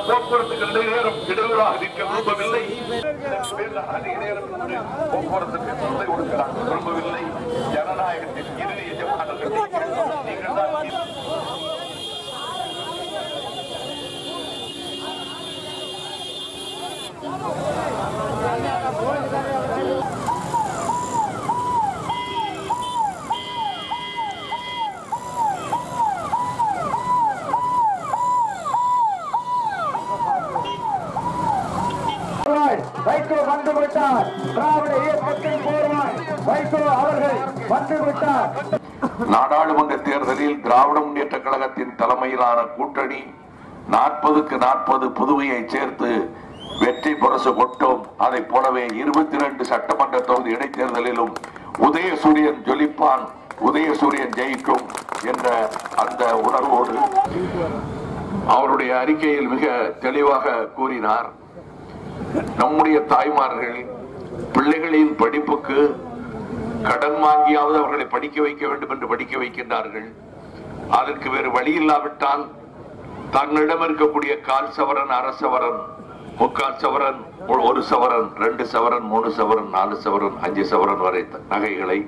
போக்குவரத்துக்கு நிறைய நேரம் இடையூறாக நிற்க விரும்பவில்லை இதற்கு மேல் அதிக நேரம் நின்று போக்குவரத்துக்கு தொல்லை கொடுக்க நாங்கள் விரும்பவில்லை ஜனநாயகத்தின் இறுதி எஜமானர்கள் நீங்கள். நீங்கள் தான் வைகோ வந்து விட்டார் திராவிட இயக்கத்தின் போர்வாய் வைகோ அவர்கள் வந்து விட்டார் நாடாளுமன்ற தேர்தலில் திராவிட முன்னேற்ற கழகத்தின் தலைமையிலான கூட்டணி நாற்பதுக்கு நாற்பது புதுவையை சேர்த்து வெற்றி புரசு கொட்டோம் அதை போலவே இருபத்தி ரெண்டு சட்டமன்ற தொகுதி இடைத்தேர்தலிலும் உதயசூரியன் ஜொலிப்பான் உதயசூரியன் ஜெயிக்கும் என்ற அந்த உணர்வோடு அவருடைய அறிக்கையில் மிக தெளிவாக கூறினார் நம்முடைய தாய்மார்கள் பிள்ளைகளின் படிப்புக்கு கடன் வாங்கியாவது அவர்களை படிக்க வைக்க வேண்டும் என்று படிக்க வைக்கின்றார்கள் அதற்கு வேறு வழி இல்லாவிட்டால் தங்களிடம் இருக்கக்கூடிய கால் சவரன் அரை சவரன் முக்கால் சவரன் ஒரு- ஒரு சவரன் ரெண்டு சவரன் மூணு சவரன் நாலு சவரன் அஞ்சு சவரன் வரை த- நகைகளை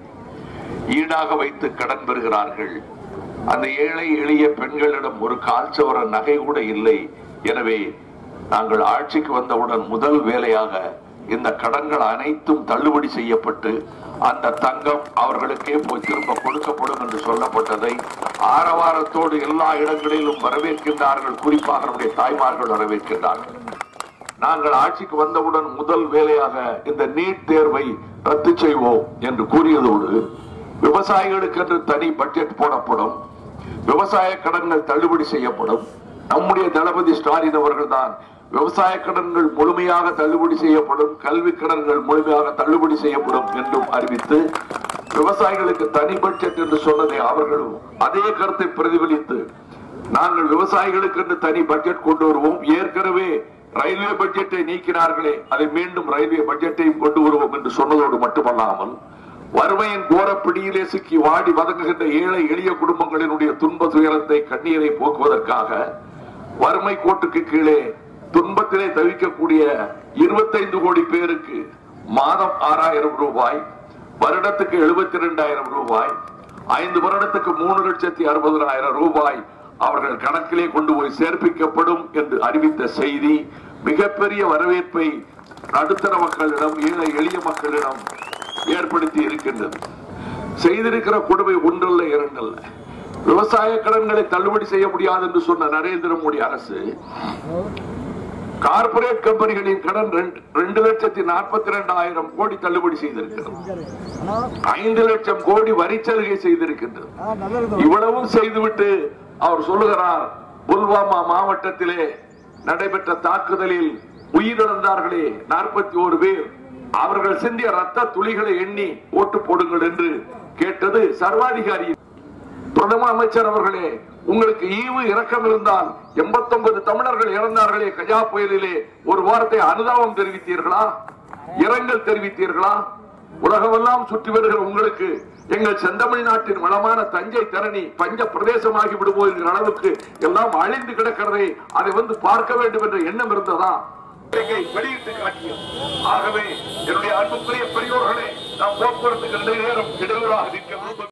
ஈடாக வைத்து கடன் பெறுகிறார்கள் அந்த ஏழை எளிய பெண்களிடம் ஒரு கால் சவரன் நகை கூட இல்லை எனவே நாங்கள் ஆட்சிக்கு வந்தவுடன் முதல் வேலையாக இந்த கடன்கள் அனைத்தும் தள்ளுபடி செய்யப்பட்டு அந்த தங்கம் அவர்களுக்கே போய் திரும்ப கொடுக்கப்படும் என்று சொல்லப்பட்டதை ஆரவாரத்தோடு எல்லா இடங்களிலும் வரவேற்கின்றார்கள் குறிப்பாக நம்முடைய தாய்மார்கள் வரவேற்கின்றார்கள் நாங்கள் ஆட்சிக்கு வந்தவுடன் முதல் வேலையாக இந்த நீட் தேர்வை ரத்து செய்வோம் என்று கூறியதோடு விவசாயிகளுக்கு என்று தனி பட்ஜெட் போடப்படும் விவசாய கடன்கள் தள்ளுபடி செய்யப்படும் நம்முடைய தளபதி ஸ்டாலின் அவர்கள் தான் விவசாய கடன்கள் முழுமையாக தள்ளுபடி செய்யப்படும் கல்வி கடன்கள் முழுமையாக தள்ளுபடி செய்யப்படும் என்றும் அறிவித்து விவசாயிகளுக்கு தனி பட்ஜெட் என்று சொன்னதை அவர்களும் அதே கருத்தை பிரதிபலித்து நாங்கள் விவசாயிகளுக்கு என்று தனி பட்ஜெட் கொண்டு வருவோம் ஏற்கனவே ரயில்வே பட்ஜெட்டை நீக்கினார்களே அதை மீண்டும் ரயில்வே பட்ஜெட்டையும் கொண்டு வருவோம் என்று சொன்னதோடு மட்டுமல்லாமல் வறுமையின் கோர பிடியிலே சிக்கி வாடி வதங்குகின்ற ஏழை எளிய குடும்பங்களினுடைய துன்ப துயரத்தை கண்ணீரை போக்குவதற்காக வறுமை கோட்டுக்கு கீழே துன்பத்திலே தவிக்கக்கூடிய இருபத்தைந்து கோடி பேருக்கு மாதம் ஆறாயிரம் ரூபாய் வருடத்துக்கு எழுபத்தி இரண்டாயிரம் ரூபாய் ஐந்து வருடத்துக்கு மூணு லட்சத்தி அறுபதாயிரம் ரூபாய் அவர்கள் கணக்கிலே கொண்டு போய் சேர்ப்பிக்கப்படும் என்று அறிவித்த செய்தி மிகப்பெரிய வரவேற்பை நடுத்தர மக்களிடம் ஏழை எளிய மக்களிடம் ஏற்படுத்தி இருக்கின்றது செய்திருக்கிற கொடுமை ஒன்றல்ல இரண்டல்ல விவசாய கடன்களை தள்ளுபடி செய்ய முடியாது என்று சொன்ன நரேந்திர மோடி அரசு கார்ப்பரேட் கம்பெனிகளின் கடன் ரெண்டு- ரெண்டு லட்சத்தி நாற்பத்தி ரெண்டாயிரம் கோடி தள்ளுபடி செய்திருக்கிறது ஐந்து லட்சம் கோடி வரி சலுகை செய்திருக்கின்றது இவ்வளவும் செய்துவிட்டு அவர் சொல்லுகிறார் புல்வாமா மாவட்டத்திலே நடைபெற்ற தாக்குதலில் உயிரிழந்தார்களே நாற்பத்தி ஒரு பேர் அவர்கள் சிந்திய ரத்த துளிகளை எண்ணி ஓட்டு போடுங்கள் என்று கேட்டது சர்வாதிகாரி பிரதம அமைச்சர் அவர்களே உங்களுக்கு ஈவு இரக்கம் இருந்தால் 89 தமிழர்கள் இறந்தார்களே கஜா புயலிலே ஒரு வாரத்தை அனுதாபம் தெரிவித்தீர்களா இரங்கல் தெரிவித்தீர்களா உலகமெல்லாம் சுற்றி வருகிற உங்களுக்கு எங்கள் செந்தமிழ் நாட்டின் வளமான தஞ்சை தரணி பஞ்ச பிரதேசமாகி விடுமோ என்கிற அளவுக்கு எல்லாம் அழிந்து கிடக்கிறதை அதை வந்து பார்க்க வேண்டும் என்ற எண்ணம் இருந்ததா இலங்கை வெளியிட்டு காட்டியது ஆகவே என்னுடைய அன்புக்குரிய பெரியோர்களே நாம் போக்குவரத்துக்கு நிறைய நேரம் இடையூறாக நிற்க விரும்ப